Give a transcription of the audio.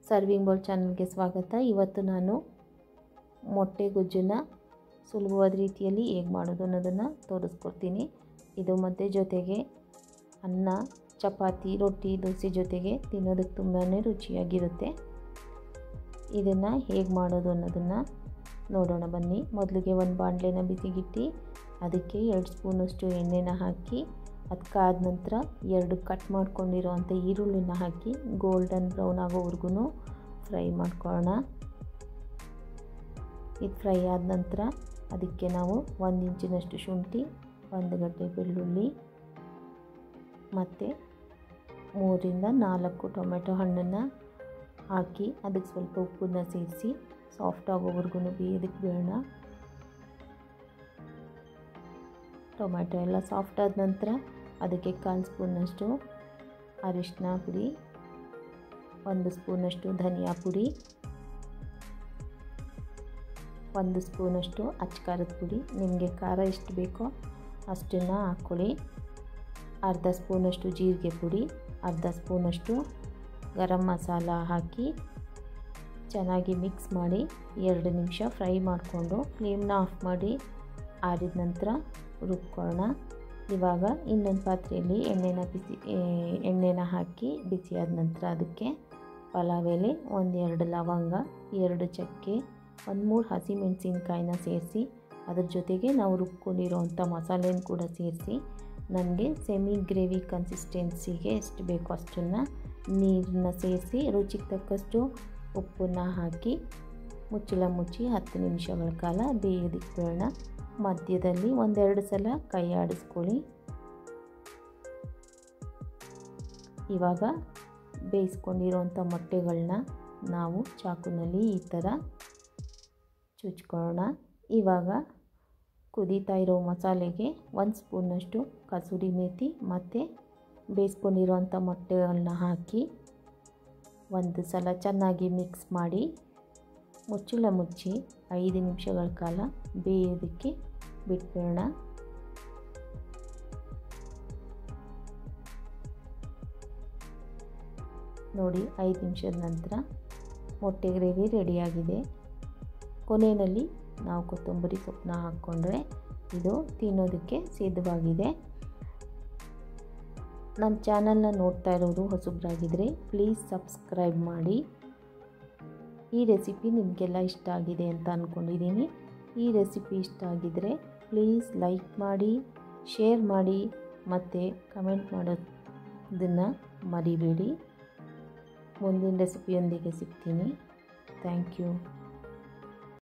serving bowl ಚಾನಲ್ಗೆ ಸ್ವಾಗತ ಇವತ್ತು ನಾನು ಮೊಟ್ಟೆ ಗೊಜ್ಜನ್ನು ಸುಲಭವಾದ ರೀತಿಯಲ್ಲಿ ಹೇಗೆ ಮಾಡೋದು ಅನ್ನೋದನ್ನು ತೋರಿಸ್ಕೊಡ್ತೀನಿ ಇದು ಮತ್ತು ಜೊತೆಗೆ ಅನ್ನ ಚಪಾತಿ ರೊಟ್ಟಿ ದೋಸೆ ಜೊತೆಗೆ ತಿನ್ನೋದಕ್ಕೆ ತುಂಬಾ ರುಚಿಯಾಗಿರುತ್ತೆ ಇದನ್ನು ಹೇಗೆ ಮಾಡೋದು ಅನ್ನೋದನ್ನು ನೋಡೋಣ ಬನ್ನಿ ಮೊದಲಿಗೆ ಒಂದು ಬಾಣಲೆನ ಬಿಸಿಗಿಟ್ಟು ಅದಕ್ಕೆ ಎರಡು ಸ್ಪೂನಷ್ಟು ಎಣ್ಣೆನ ಹಾಕಿ ಅದು ಕಾದ ನಂತರ ಎರಡು ಕಟ್ ಮಾಡ್ಕೊಂಡಿರೋವಂಥ ಈರುಳ್ಳಿನ ಹಾಕಿ ಗೋಲ್ಡನ್ ಬ್ರೌನ್ ಆಗೋವರೆಗೂ ಫ್ರೈ ಮಾಡ್ಕೊಳ್ಳೋಣ ಇದು ಫ್ರೈ ಆದ ನಂತರ ಅದಕ್ಕೆ ನಾವು ಒಂದು ಇಂಚಿನಷ್ಟು ಶುಂಠಿ ಒಂದು ಗಡ್ಡೆ ಬೆಳ್ಳುಳ್ಳಿ ಮತ್ತು ಮೂರಿಂದ ನಾಲ್ಕು ಟೊಮೆಟೊ ಹಣ್ಣನ್ನು ಹಾಕಿ ಅದಕ್ಕೆ ಸ್ವಲ್ಪ ಉಪ್ಪನ್ನ ಸೇರಿಸಿ ಸಾಫ್ಟ್ ಆಗೋವರೆಗೂ ಬೇಯೋದಕ್ಕೆ ಬೇಡ ಟೊಮೆಟೊ ಎಲ್ಲ ಸಾಫ್ಟ್ ಆದ ನಂತರ ಅದಕ್ಕೆ ಕಾಲು ಸ್ಪೂನಷ್ಟು ಅರಿಶಿನ ಪುಡಿ ಒಂದು ಸ್ಪೂನಷ್ಟು ಧನಿಯಾ ಪುಡಿ ಒಂದು ಸ್ಪೂನಷ್ಟು ಅಚ್ಕಾರದ ಪುಡಿ ನಿಮಗೆ ಖಾರ ಎಷ್ಟು ಬೇಕೋ ಅಷ್ಟನ್ನು ಹಾಕ್ಕೊಳ್ಳಿ ಅರ್ಧ ಸ್ಪೂನಷ್ಟು ಜೀರಿಗೆ ಪುಡಿ ಅರ್ಧ ಸ್ಪೂನಷ್ಟು ಗರಂ ಮಸಾಲ ಹಾಕಿ ಚೆನ್ನಾಗಿ ಮಿಕ್ಸ್ ಮಾಡಿ ಎರಡು ನಿಮಿಷ ಫ್ರೈ ಮಾಡಿಕೊಂಡು ಫ್ಲೇಮ್ನ ಆಫ್ ಮಾಡಿ ಆರಿದ ನಂತರ ರುಬ್ಕೊಳ್ಳೋಣ ಇವಾಗ ಇನ್ನೊಂದು ಪಾತ್ರೆಯಲ್ಲಿ ಎಣ್ಣೆನ ಬಿಸಿ ಎಣ್ಣೆನ ಹಾಕಿ ಬಿಸಿಯಾದ ನಂತರ ಅದಕ್ಕೆ ಪಲಾವ್ ಎಲೆ ಒಂದೆರಡು ಲವಂಗ ಎರಡು ಚಕ್ಕೆ ಒಂದು ಮೂರು ಹಸಿಮೆಣಸಿನ್ಕಾಯಿನ ಸೇರಿಸಿ ಅದ್ರ ಜೊತೆಗೆ ನಾವು ರುಬ್ಕೊಂಡಿರೋವಂಥ ಮಸಾಲೆನ ಕೂಡ ಸೇರಿಸಿ ನನಗೆ ಸೆಮಿ ಗ್ರೇವಿ ಕನ್ಸಿಸ್ಟೆನ್ಸಿಗೆ ಎಷ್ಟು ಬೇಕೋ ಅಷ್ಟನ್ನು ನೀರನ್ನ ಸೇರಿಸಿ ರುಚಿಗೆ ತಕ್ಕಷ್ಟು ಉಪ್ಪನ್ನು ಹಾಕಿ ಮುಚ್ಚಳ ಮುಚ್ಚಿ ಹತ್ತು ನಿಮಿಷಗಳ ಕಾಲ ಬೇಯೋದಕ್ಕೆ ಬೇಡ ಮಧ್ಯದಲ್ಲಿ ಒಂದೆರಡು ಸಲ ಕೈ ಆಡಿಸ್ಕೊಳ್ಳಿ ಇವಾಗ ಬೇಯಿಸ್ಕೊಂಡಿರೋಂಥ ಮೊಟ್ಟೆಗಳನ್ನ ನಾವು ಚಾಕುನಲ್ಲಿ ಈ ಥರ ಚುಚ್ಕೊಳ್ಳೋಣ ಇವಾಗ ಕುದೀತಾ ಇರೋ ಮಸಾಲೆಗೆ ಒಂದು ಸ್ಪೂನಷ್ಟು ಕಸೂರಿ ಮೇಥಿ ಮತ್ತು ಬೇಯಿಸ್ಕೊಂಡಿರೋಂಥ ಮೊಟ್ಟೆಗಳನ್ನ ಹಾಕಿ ಒಂದು ಸಲ ಚೆನ್ನಾಗಿ ಮಿಕ್ಸ್ ಮಾಡಿ ಮುಚ್ಚಳ ಮುಚ್ಚಿ ಐದು ನಿಮಿಷಗಳ ಕಾಲ ಬೇಯೋದಕ್ಕೆ ಬಿಟ್ಬಿಡೋಣ ನೋಡಿ ಐದು ನಿಮಿಷದ ನಂತರ ಮೊಟ್ಟೆ ಗ್ರೇವಿ ರೆಡಿಯಾಗಿದೆ ಕೊನೆಯಲ್ಲಿ ನಾವು ಕೊತ್ತಂಬರಿ ಸೊಪ್ಪನ್ನ ಹಾಕ್ಕೊಂಡ್ರೆ ಇದು ತಿನ್ನೋದಕ್ಕೆ ಸಿದ್ಧವಾಗಿದೆ ನಮ್ಮ ಚಾನಲ್ನ ನೋಡ್ತಾ ಇರೋರು ಹೊಸಬ್ರಾಗಿದ್ದರೆ ಪ್ಲೀಸ್ ಸಬ್ಸ್ಕ್ರೈಬ್ ಮಾಡಿ ಈ ರೆಸಿಪಿ ನಿಮಗೆಲ್ಲ ಇಷ್ಟ ಆಗಿದೆ ಅಂತ ಅಂದ್ಕೊಂಡಿದ್ದೀನಿ ಈ ರೆಸಿಪಿ ಇಷ್ಟ ಆಗಿದರೆ ಪ್ಲೀಸ್ ಲೈಕ್ ಮಾಡಿ ಶೇರ್ ಮಾಡಿ ಮತ್ತು ಕಮೆಂಟ್ ಮಾಡೋದನ್ನು ಮರಿಬೇಡಿ ಮುಂದಿನ ರೆಸಿಪಿಯೊಂದಿಗೆ ಸಿಗ್ತೀನಿ ಥ್ಯಾಂಕ್ ಯು